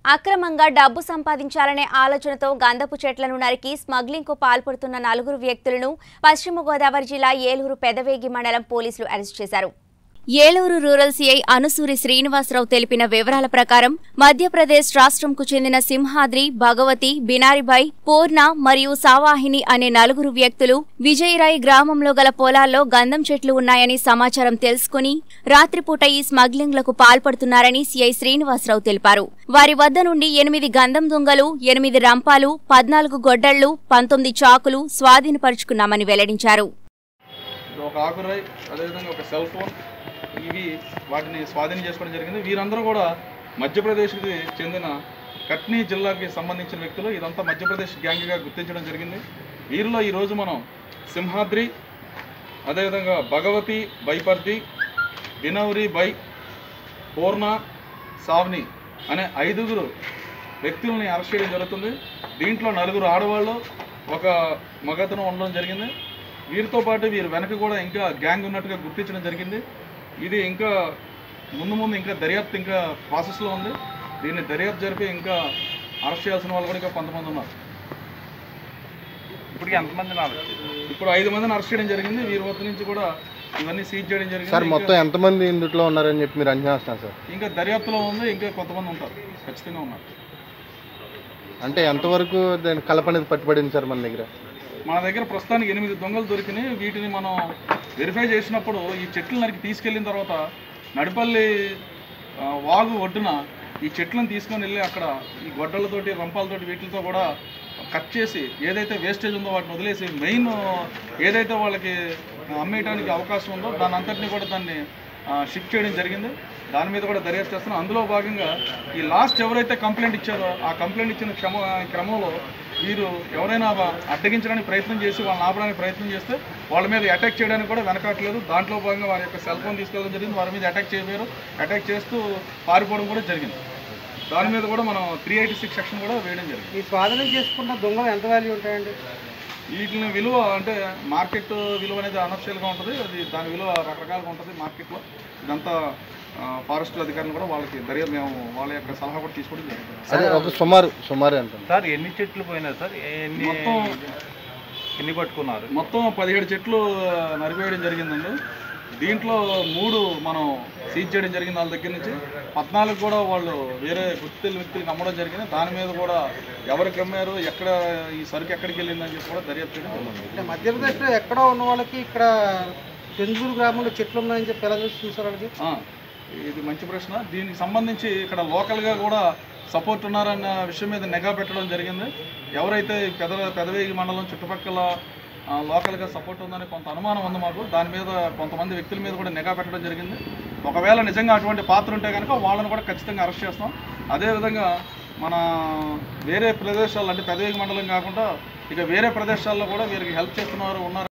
అక్రమంగా డబ్బు సంపాదించాలనే ఆలోచనతో గంధపు చెట్లను నరికి స్మగ్లింగ్కు పాల్పడుతున్న నలుగురు వ్యక్తులను పశ్చిమ గోదావరి జిల్లా ఏలూరు పెదవేగి మండలం పోలీసులు అరెస్ట్ చేశారు ఏలూరు రూరల్ సీఐ అనుసూరి శ్రీనివాసరావు తెలిపిన వివరాల ప్రకారం మధ్యప్రదేశ్ రాష్ట్రంకు చెందిన సింహాద్రి భగవతి బినారిబాయ్ పూర్ణ మరియు సావాహిని అనే నలుగురు వ్యక్తులు విజయరాయ్ గ్రామంలో గల పొలాల్లో గంధం చెట్లు ఉన్నాయని సమాచారం తెలుసుకుని రాత్రిపూట ఈ స్మగ్లింగ్లకు పాల్పడుతున్నారని సీఐ శ్రీనివాసరావు తెలిపారు వారి వద్ద నుండి ఎనిమిది గంధం దుంగలు ఎనిమిది రంపాలు పద్నాలుగు గొడ్డళ్లు పంతొమ్మిది చాకులు స్వాధీనపరుచుకున్నామని వెల్లడించారు ఒక ఆకురాయ్ అదేవిధంగా ఒక సెల్ ఫోన్ ఇవి వాటిని స్వాధీనం చేసుకోవడం జరిగింది వీరందరూ కూడా మధ్యప్రదేశ్కి చెందిన కట్నీ జిల్లాకి సంబంధించిన వ్యక్తులు ఇదంతా మధ్యప్రదేశ్ గ్యాంగ్గా గుర్తించడం జరిగింది వీరిలో ఈరోజు మనం సింహాద్రి అదేవిధంగా భగవతి బైపర్ది బినౌరి బై పూర్ణ సావ్ని అనే ఐదుగురు వ్యక్తుల్ని అరెస్ట్ చేయడం జరుగుతుంది దీంట్లో నలుగురు ఆడవాళ్ళు ఒక మగతను ఉండడం జరిగింది వీరితో పాటు వీరి వెనక కూడా ఇంకా గ్యాంగ్ ఉన్నట్టుగా గుర్తించడం జరిగింది ఇది ఇంకా ముందు ముందు ఇంకా దర్యాప్తు ఇంకా ప్రాసెస్లో ఉంది దీన్ని దర్యాప్తు జరిపి ఇంకా అరెస్ట్ చేయాల్సిన వాళ్ళు కూడా ఇంకా కొంతమంది ఉన్నారు ఇప్పటికి ఎంతమంది నాలుగు ఇప్పుడు ఐదు మందిని అరెస్ట్ చేయడం జరిగింది వీరి వద్ద నుంచి కూడా ఇవన్నీ సీజ్ చేయడం జరిగింది సార్ ఇంకా- మొత్తం ఎంతమంది ఇందులో ఉన్నారని చెప్పి మీరు అంచనా వేస్తున్నారు సార్ ఇంకా దర్యాప్తులో ఉంది ఇంకా కొంతమంది ఉంటారు ఖచ్చితంగా ఉన్నారు అంటే ఎంతవరకు దాని కలపనేది పట్టుబడింది సార్ మన దగ్గర మన దగ్గర ప్రస్తుతానికి ఎనిమిది దొంగలు దొరికినాయి వీటిని మనం వెరిఫై చేసినప్పుడు ఈ చెట్లు నరికి తీసుకెళ్ళిన తర్వాత నడిపల్లి ఆ, వాగు ఒడ్డున ఈ చెట్లను తీసుకొని వెళ్ళి అక్కడ ఈ గొడ్డలతోటి రంపాలతోటి వీటితో కూడా కట్ చేసి ఏదైతే వేస్టేజ్ ఉందో వాటిని వదిలేసి మెయిన్ ఏదైతే వాళ్ళకి అమ్మేయడానికి అవకాశం ఉందో దాని అంతటిని కూడా దాన్ని షిఫ్ట్ చేయడం జరిగింది దాని మీద కూడా దర్యాప్తు చేస్తున్నాం అందులో భాగంగా ఈ లాస్ట్ ఎవరైతే కంప్లైంట్ ఇచ్చారో ఆ కంప్లైంట్ ఇచ్చిన క్రమ క్రమంలో వీరు ఎవరైనా వా- అడ్డగించడానికి ప్రయత్నం చేసి వాళ్ళని ఆపడానికి ప్రయత్నం చేస్తే వాళ్ళ మీద అటాక్ చేయడానికి కూడా వెనకట్లేదు దాంట్లో భాగంగా వారి యొక్క సెల్ ఫోన్ తీసుకెళ్ళడం జరిగింది వారి మీద అటాక్ చేయబోయారు అటాక్ చేస్తూ పారిపోవడం కూడా జరిగింది దాని మీద కూడా మనం త్రీ ఎయిటీ సిక్స్ సెక్షన్ కూడా వేయడం జరిగింది ఈ స్వాధీనం చేసుకున్న దొంగలు ఎంత వాల్యూ ఉంటాయండి వీటిని విలువ అంటే మార్కెట్ విలువ అనేది అనఫిషియల్గా ఉంటుంది అది దాని విలువ రకరకాలుగా ఉంటుంది మార్కెట్లో ఇదంతా ఫారెస్ట్ అధికారులు కూడా వాళ్ళకి దర్యాప్తు మేము వాళ్ళ యొక్క సలహా కూడా తీసుకోవడం జరిగింది అదే ఒక సుమారు సుమారు ఎంత సార్ ఎన్ని చెట్లు పోయినాయి సార్ ఎన్ని మొత్తం ఎన్ని పట్టుకున్నారు మొత్తం పదిహేడు చెట్లు నరివేయడం జరిగిందండి దీంట్లో మూడు మనం సీజ్ చేయడం జరిగింది వాళ్ళ దగ్గర నుంచి పద్నాలుగు కూడా వాళ్ళు వేరే గుర్తుల వ్యక్తులకు అమ్మడం జరిగింది దాని మీద కూడా ఎవరికి అమ్మారు ఎక్కడ ఈ సరుకు ఎక్కడికి వెళ్ళిందని చెప్పి కూడా దర్యాప్తు చేయడం జరిగింది అంటే మధ్యప్రదేశ్లో ఎక్కడో ఉన్న వాళ్ళకి ఇక్కడ చంద్రూరు గ్రామంలో చెట్లు ఉన్నాయని చెప్పి ఎలా తెలుస్తుంది సార్ వాళ్ళకి ఆ, ఇది మంచి ప్రశ్న దీనికి సంబంధించి ఇక్కడ లోకల్గా కూడా సపోర్ట్ ఉన్నారన్న విషయం మీద నిఘా పెట్టడం జరిగింది ఎవరైతే ఈ పెద పెదవేగి మండలం చుట్టుపక్కల ఆ, లోకల్గా సపోర్ట్ ఉందని కొంత అనుమానం ఉంది మాకు దాని మీద కొంతమంది వ్యక్తుల మీద కూడా నిఘా పెట్టడం జరిగింది ఒకవేళ నిజంగా అటువంటి పాత్ర ఉంటే కనుక వాళ్ళని కూడా ఖచ్చితంగా అరెస్ట్ చేస్తాం అదేవిధంగా మన వేరే ప్రదేశాలు అంటే పెదవేగి మండలం కాకుండా ఇక వేరే ప్రదేశాల్లో కూడా వీరికి హెల్ప్ చేస్తున్నారు ఉన్నారు